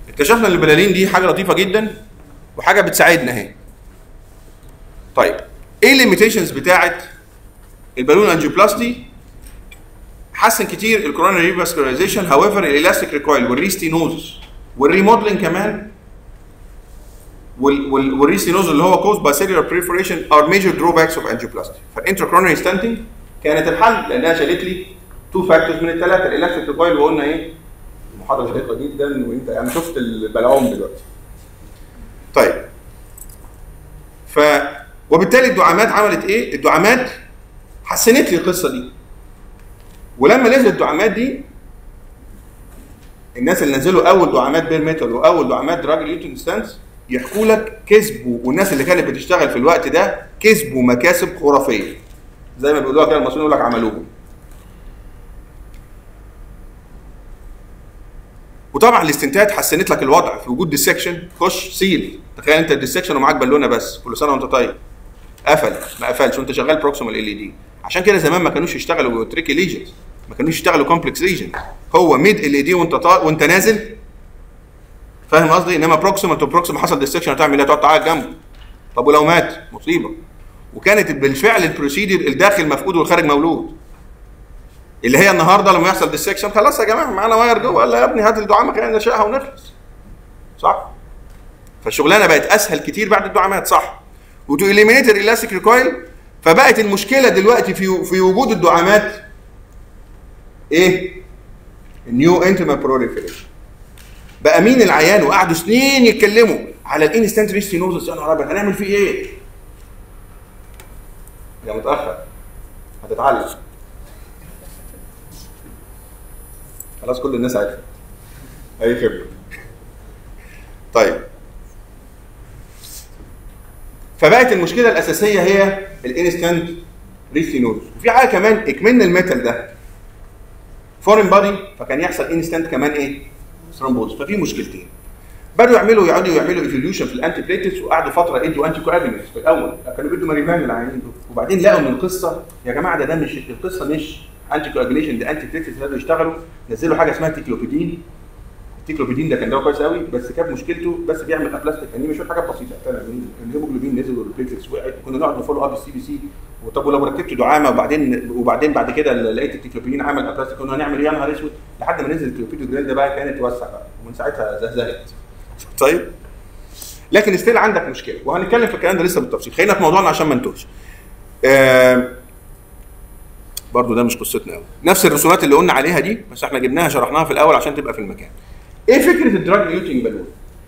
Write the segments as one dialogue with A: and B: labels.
A: اكتشفنا ان البلالين دي حاجه لطيفه جدا وحاجه بتساعدنا اهي طيب ايه الليميتيشنز بتاعت البالون انجيوبلاستي حسن كتير الكوروناري ريفاسكولايزيشن هاويفر الالاستيك ريكويل والريستينوز والريموديلنج كمان وال وال والريستينوز اللي هو كوز باي سيلولار بريفوريشن ار ميجر دروباكس اوف انجيوبلاستي فالانتراكوروناري ستانتنج كانت الحل لانها شالت لي تو فاكتورز من الثلاثه الالاستيك ريكويل وقلنا ايه المحاضره شيقه جدا وانت يعني شفت البلعوم دلوقتي طيب ف وبالتالي الدعامات عملت ايه؟ الدعامات حسنت لي القصه دي ولما نزلت الدعامات دي الناس اللي نزلوا اول دعامات بير ميتال واول دعامات دراج اليوتين ستانس يحكوا لك كسبوا والناس اللي كانت بتشتغل في الوقت ده كسبوا مكاسب خرافيه زي ما بيقولوها كده المصريين يقول لك عملوهم وطبعا الاستنتاجات حسنت لك الوضع في وجود ديسكشن خش سيل تخيل انت الديسكشن ومعاك بالونه بس كل سنه وانت طيب قفل ما قفلش وانت شغال بروكسيمال ال اي دي عشان كده زمان ما كانوش يشتغلوا تريكي ليجنز ما كانوش يشتغلوا كومبلكس ليجن هو ميد ال اي دي وانت طا... وانت نازل فاهم قصدي انما بروكسيمال تو بروكسيمال حصل ديسكشن هتعمل ايه تقعد تعيط جنبه طب ولو مات مصيبه وكانت بالفعل البروسيدر الداخل مفقود والخارج مولود اللي هي النهارده لما يحصل ديسكشن خلاص يا جماعه معانا واير جوه قال لا يا ابني هات الدعامه خلينا نشقها ونخلص صح فالشغلانه بقت اسهل كتير بعد الدعامات صح وتو اليمينيت الالاستيك ريكويل فبقت المشكله دلوقتي في في وجود الدعامات ايه النيو انتما بروليفريشن بقى مين العيان وقعدوا سنين يتكلموا على الانستنت ريستينوزس يا نهار ابيض هنعمل فيه ايه؟ يا متاخر هتتعلم خلاص كل الناس عرفت اي خبره طيب فبقت المشكله الاساسيه هي الانستنت ريستينوز وفي حاجه كمان اكملنا الميتال ده فورين بادي فكان يحصل انستنت كمان ايه ثرومبوز ففي مشكلتين بدأوا يعملوا يقعدوا يعملوا ايفوليوشن في الانتي بليتس وقعدوا فتره ادوا انتي كواجولنتس في الاول كانوا بيدوا ماريفان للعيانين دول وبعدين لقوا ان القصه يا جماعه ده ده مش القصه مش انتي كواجوليشن ده انتي بليتس بدأوا يشتغلوا نزلوا حاجه اسمها تيكلوبيدين التيكلوبيدين ده كان دواء كويس قوي بس كانت مشكلته بس بيعمل ابلاستيك انيميا شويه حاجات بسيطه فعلا الهيموجلوبين نزل والبليتس وقعت كنا نقعد نفولو اب السي بي سي وطب ولو ركبت دعامه وبعدين وبعدين بعد كده لقيت التيكلوبيدين عمل ابلاستيك كنا هنعمل ايه يا نهار اسود لحد ما نزل التيكلوبيدين ده بقى كانت توسع بقى ومن ساعتها زهزهت طيب لكن ستيل عندك مشكله وهنتكلم في الكلام ده لسه بالتفصيل خلينا في موضوعنا عشان ما نتوهش آه برضو ده مش قصتنا قوي نفس الرسومات اللي قلنا عليها دي بس احنا جبناها شرحناها في الاول عشان تبقى في المكان ايه فكره الدراج ليوتنج بالون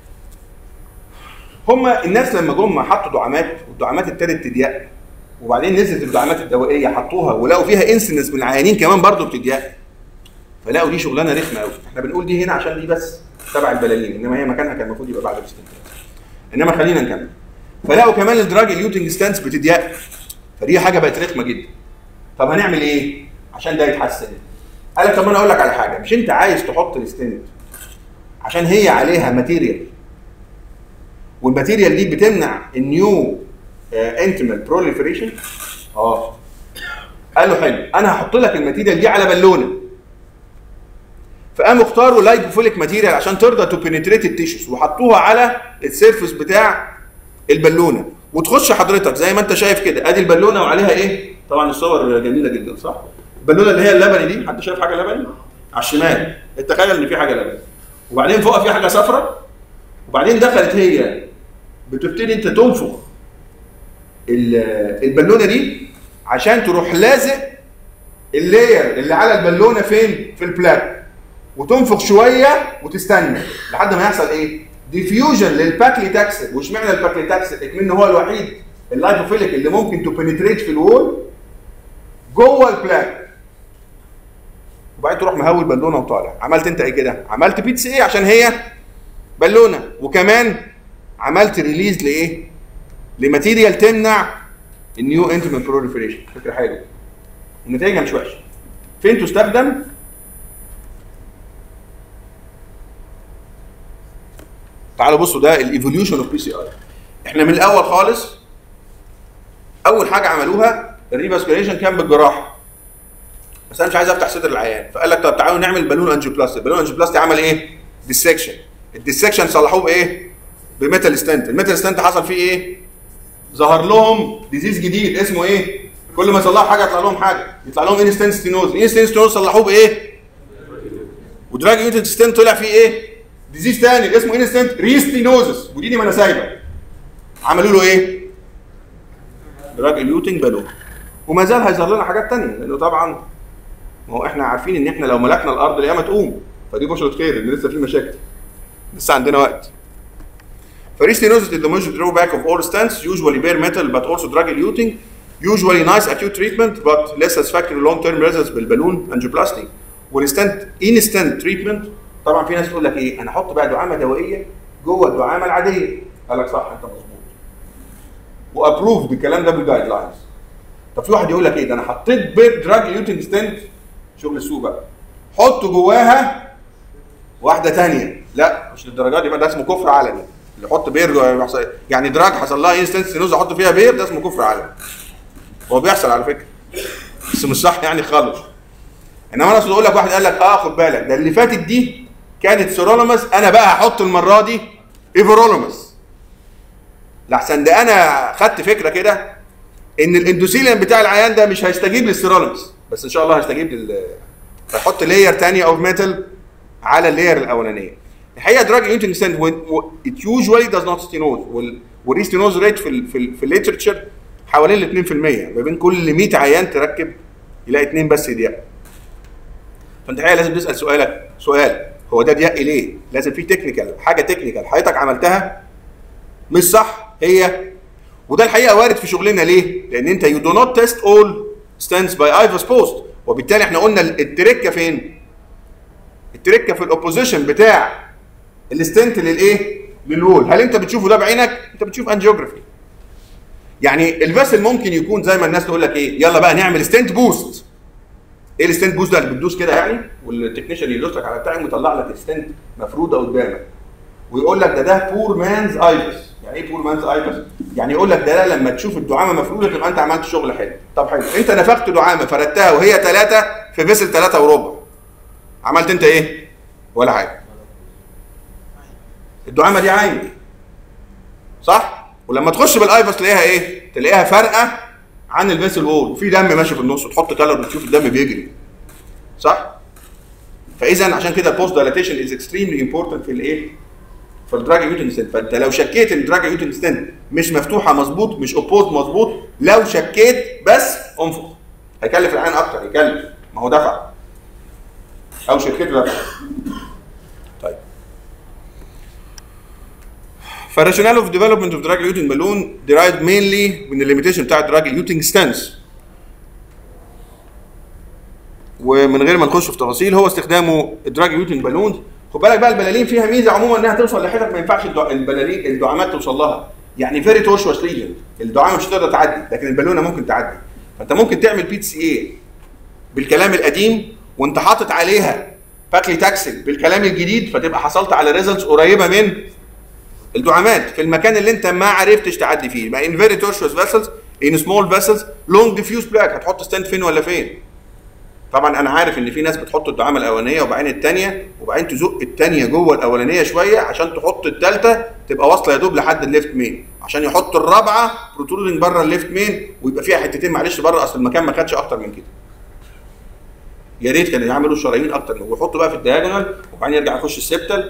A: هما الناس لما جم حطوا دعامات والدعامات ابتدت تضيق وبعدين نزلت الدعامات الدوائيه حطوها ولقوا فيها انسنس من العيانين كمان برضو بتضيق فلقوا دي شغلانه رخمه قوي احنا بنقول دي هنا عشان دي بس تبع البلالين انما هي مكانها كان المفروض يبقى بعد الاستنتاج انما خلينا نكمل فلقوا كمان الدراج اليوتنج ستانس بتضيق فدي حاجه بقت رخمه جدا طب هنعمل ايه عشان ده يتحسن قال لك طب انا اقول لك على حاجه مش انت عايز تحط الستنت عشان هي عليها ماتيريال والماتيريال دي بتمنع النيو انتمال بروليفريشن اه قال له حلو انا هحط لك الماتيريال دي على بالونه فقاموا اختاروا لايبوفيليك ماتيريال عشان ترضى تو بينتريت التيشوز وحطوها على السيرفس بتاع البالونه وتخش حضرتك زي ما انت شايف كده ادي البالونه وعليها ايه؟ طبعا الصور جميله جدا صح؟ البالونه اللي هي اللبني دي حد شايف حاجه لبني؟ على الشمال تخيل ان في حاجه لبني وبعدين فوقها في حاجه صفراء وبعدين دخلت هي بتبتدي انت تنفخ البالونه دي عشان تروح لازق اللاير اللي على البالونه فين؟ في البلاك وتنفخ شويه وتستنى لحد ما يحصل ايه؟ ديفيوجن للباكليتاكسل واشمعنى الباكليتاكسل؟ اكمن هو الوحيد اللايبوفيليك اللي ممكن تبنتريت في الوول جوه البلاك وبعدين تروح مهوي البالونه وطالع عملت انت ايه كده؟ عملت بيتس ايه عشان هي بالونه وكمان عملت ريليز لايه؟ لماتيريال تمنع النيو انتمنت بروليفريشن فكره حلوه النتائج مش وحشه فين تستخدم؟ تعالوا بصوا ده الايفوليوشن اوف بي سي اي احنا من الاول خالص اول حاجه عملوها الريفاسكوليشن كان بالجراحه بس انا مش عايز افتح صدر العيان فقال لك طب تعالوا نعمل بالون انجيوبلاستي البالون انجيوبلاستي عمل ايه؟ ديسكشن الديسكشن صلحوه بايه؟ بميتال ستنت الميتال ستنت حصل فيه ايه؟ ظهر لهم ديزيز جديد اسمه ايه؟ كل ما يصلحوا حاجه يطلع لهم حاجه يطلع لهم انستنت ستينوز انستنت ستينوز صلحوه بايه؟ ودراج يوتن ستنت طلع فيه ايه؟ ديزيز تاني اسمه انستنت ريستينوزس ودي دي ما انا سايبه عملوا له ايه؟ دراج اليوتنج بالون وما زال هيظهر لنا حاجات تانية لانه طبعا ما هو احنا عارفين ان احنا لو ملكنا الارض القيامه تقوم فدي بشرة خير ان لسه في مشاكل لسه عندنا وقت فريستينوزس is the most drawback of all stents usually bare metal but also drug eluting usually nice acute treatment but less satisfactory long term results بالبالون angioplasty والستنت instant treatment طبعا في ناس تقول لك ايه انا احط بقى دعامه دوائيه جوه الدعامه العاديه قال لك صح انت مظبوط وابروف بالكلام ده بالجايد لاينز طب في واحد يقول لك ايه ده انا حطيت بير دراج ليوتنج ستنت شغل السوق بقى حط جواها واحده ثانيه لا مش للدرجه دي بقى ده اسمه كفر علني اللي يحط بير يحصل- يعني دراج حصل لها انستنس سينوز احط فيها بير ده اسمه كفر علني هو بيحصل على فكره بس مش صح يعني خالص انما انا اقصد اقول لك واحد قال لك اه خد بالك ده اللي فاتت دي كانت سيرولوماس انا بقى هحط المره دي ايفرولوماس لحسن ده انا خدت فكره كده ان الاندوثيليوم بتاع العيان ده مش هيستجيب للسيرولوماس بس ان شاء الله هيستجيب لل هيحط لاير ثانيه اوف ميتال على اللاير الاولانيه الحقيقه دراج يوتنج ستاند ات يوجوالي داز نوت ستينوز والريستينوز ريت في ال في, ال في الليترشر حوالين ال 2% ما بين كل 100 عيان تركب يلاقي اثنين بس ضيق فانت الحقيقه لازم تسال سؤالك سؤال هو ده ضيق ليه؟ لازم في تكنيكال حاجه تكنيكال حضرتك عملتها مش صح هي وده الحقيقه وارد في شغلنا ليه؟ لان انت يو دو نوت تيست اول ستاندز باي ايفاس بوست وبالتالي احنا قلنا التركه فين؟ التركه في الاوبوزيشن بتاع الستنت للايه؟ للوول هل انت بتشوفه ده بعينك؟ انت بتشوف انجيوجرافي يعني الفاسل ممكن يكون زي ما الناس تقول لك ايه يلا بقى نعمل ستنت بوست ايه الستنت بوست ده اللي بتدوس كده يعني والتكنيشن يدوس لك على بتاعك ويطلع لك الستنت مفروده قدامك ويقول لك ده ده بور مانز ايبس يعني ايه بور مانز ايبس يعني يقول لك ده, ده لما تشوف الدعامه مفروده تبقى انت عملت شغل حلو طب حلو انت نفخت دعامه فردتها وهي ثلاثه في فيسل ثلاثه وربع عملت انت ايه ولا حاجه الدعامه دي عين صح ولما تخش بالايبس تلاقيها ايه تلاقيها فارقه عن الفيسل وول وفي دم ماشي في النص وتحط كالر وتشوف الدم بيجري صح فاذا عشان كده البوست دايلاتيشن از اكستريملي امبورتنت في الايه في الدراج يوتن ستنت فانت لو شكيت ان الدراج يوتن ستنت مش مفتوحه مظبوط مش اوبوز مظبوط لو شكيت بس انفخ هيكلف العين اكتر يكلف ما هو دفع او شركته دفع طيب فالراشونال اوف ديفلوبمنت اوف دراج يوتنج بالون ديرايد مينلي من الليميتيشن بتاع الدراج يوتنج ستانس ومن غير ما نخش في تفاصيل هو استخدامه الدراج يوتنج بالونز خد بالك بقى البلالين فيها ميزه عموما انها توصل لحتت ما ينفعش الدع- البلالين الدعامات توصل لها يعني فيري تورشوس ليجن الدعامه مش هتقدر تعدي لكن البالونه ممكن تعدي فانت ممكن تعمل بي سي اي بالكلام القديم وانت حاطط عليها باكلي تاكسل بالكلام الجديد فتبقى حصلت على ريزلتس قريبه من الدعامات في المكان اللي انت ما عرفتش تعدي فيه ما ان فيري تورشوس فيسلز ان سمول فيسلز لونج ديفيوز بلاك هتحط ستاند فين ولا فين طبعا انا عارف ان في ناس بتحط الدعامه الاولانيه وبعدين الثانيه وبعدين تزق الثانيه جوه الاولانيه شويه عشان تحط الثالثه تبقى واصله يا دوب لحد الليفت مين عشان يحط الرابعه بروترودنج بره الليفت مين ويبقى فيها حتتين معلش بره اصل المكان ما خدش اكتر من كده يا ريت كانوا يعملوا شرايين اكتر من ويحطوا بقى في الدياجونال وبعدين يرجع يخش السبتل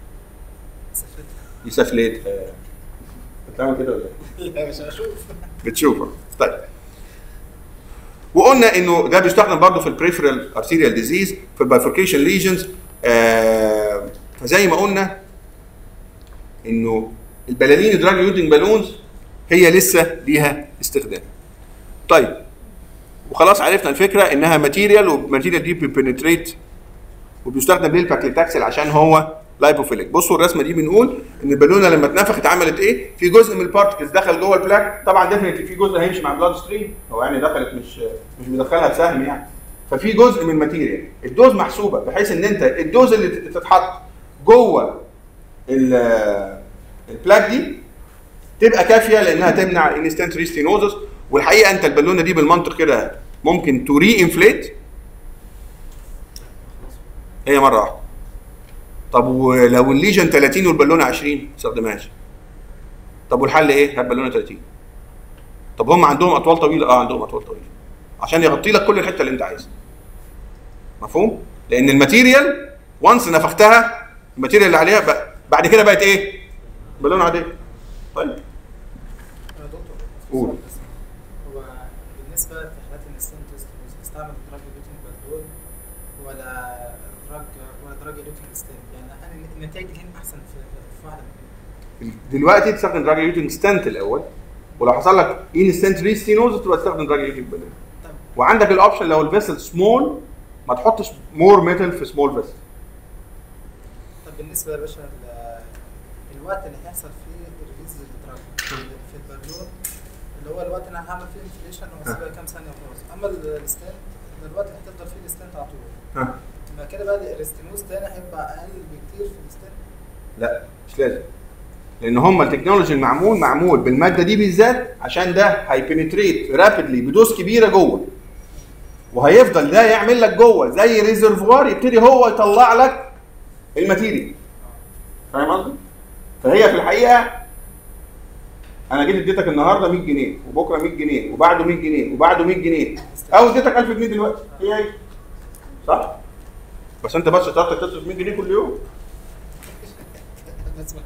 A: يسفليت آه. بتعمل كده ولا إيه؟
B: لا مش هشوف
A: بتشوفه طيب وقلنا انه ده بيستخدم برضه في البريفرال ارتيريال ديزيز في البايفوركيشن ليجنز آه فزي ما قلنا انه البلالين دراج يودنج بالونز هي لسه ليها استخدام طيب وخلاص عرفنا الفكره انها ماتيريال والماتيريال دي بيبنتريت وبيستخدم ليه الباكليتاكسل عشان هو لايبوفيليك بصوا الرسمه دي بنقول ان البالونه لما اتنفخت عملت ايه في جزء من البارتكلز دخل جوه البلاك طبعا ديفنتلي في جزء هيمشي مع بلاد ستريم هو يعني دخلت مش مش مدخلها بسهم يعني ففي جزء من الماتيريال الدوز محسوبه بحيث ان انت الدوز اللي تتحط جوه ال- البلاك دي تبقى كافيه لانها تمنع الانستنت ريستينوزس والحقيقه انت البالونه دي بالمنطق كده ممكن توري انفليت هي مره واحده طب ولو الليجن 30 والبالونه 20 ما تستخدمهاش طب والحل ايه؟ هات بالونه 30 طب هم عندهم اطوال طويله اه عندهم اطوال طويله عشان يغطي لك كل الحته اللي انت عايزها مفهوم؟ لان الماتيريال وانس نفختها الماتيريال اللي عليها ب- بعد كده بقت ايه؟ بالونه عاديه طيب
B: يا دكتور في
A: قول.
B: سؤال بس. هو بالنسبه في حالات الستنت استعمل دراج لوتنج بالدول ولا دراج ولا دراج لوتنج ستنت يعني انا النتائج دي كانت احسن في في واحده منهم.
A: دلوقتي تستخدم دراج يوتنج ستنت الاول ولو حصل لك انستنت ريستينوز تبقى تستخدم دراج يوتنج بالونه
B: طب
A: وعندك الاوبشن لو الفيسل سمول ما تحطش مور ميتال في سمول فيسل
B: طب بالنسبه يا باشا ل- الوقت اللي هيحصل فيه ريليز للدراج في في البالون اللي هو الوقت اللي انا هعمل فيه انفليشن وهسيبها كام ثانيه وخلاص اما الستنت الوقت اللي هتفضل فيه الستنت على طول
A: ها
B: يبقى كده بقى الاستينوز تاني هيبقى اقل بكتير في الستنت
A: لا مش لازم لان هم التكنولوجي المعمول معمول بالماده دي بالذات عشان ده هيبنتريت رابيدلي بدوز كبيره جوه وهيفضل ده يعمل لك جوه زي ريزرفوار يبتدي هو يطلع لك الماتيريال فاهم قصدي؟ فهي في الحقيقه انا جيت اديتك النهارده 100 جنيه وبكره 100 جنيه وبعده 100 جنيه وبعده 100 جنيه او اديتك 1000 جنيه دلوقتي هي هي صح؟ بس انت بس شطارتك تصرف 100 جنيه كل يوم
B: بس ما-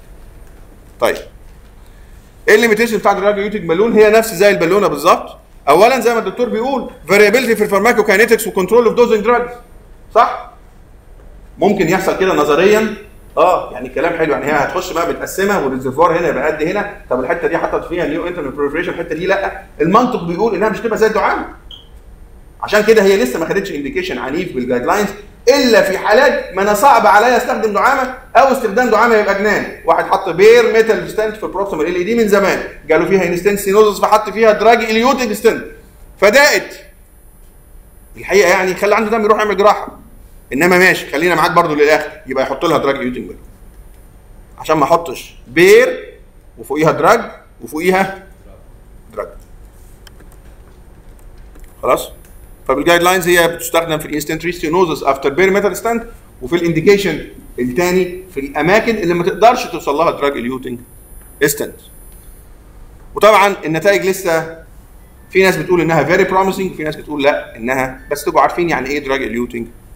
A: طيب ايه الليميتيشن بتاعت الراديو يوتيك بالون هي نفس زي البالونه بالظبط اولا زي ما الدكتور بيقول فاريابيلتي في الفارماكوكاينetics وكنترول اوف دوزنج دراجز صح ممكن يحصل كده نظريا اه يعني كلام حلو يعني هي هتخش بقى متقسمه والريزرفوار هنا يبقى قد هنا طب الحته دي حطت فيها نيو انترنال بريفريشن الحته دي لا المنطق بيقول انها مش تبقى زي الدعامه عشان كده هي لسه ما خدتش انديكيشن عنيف بالجايد لاينز الا في حالات ما انا صعب عليا استخدم دعامه او استخدام دعامه يبقى جنان واحد حط بير ميتال ستنت في البروكسيمال ال دي من زمان جاله فيها انستنت سينوزس فحط فيها دراج اليوتيك ستنت فدقت الحقيقه يعني خلي عنده دم يروح يعمل جراحه انما ماشي خلينا معاك برضو للاخر يبقى يحط لها دراج اليوتيك بالون عشان ما احطش بير وفوقيها دراج وفوقيها دراج خلاص فبالجايد لاينز هي بتستخدم في الانستنت ريستينوزس افتر بير ميتال ستاند وفي الانديكيشن الثاني في الاماكن اللي ما تقدرش توصل لها دراج اليوتنج ستاند وطبعا النتائج لسه في ناس بتقول انها فيري بروميسنج في ناس بتقول لا انها بس تبقوا عارفين يعني ايه دراج اليوتنج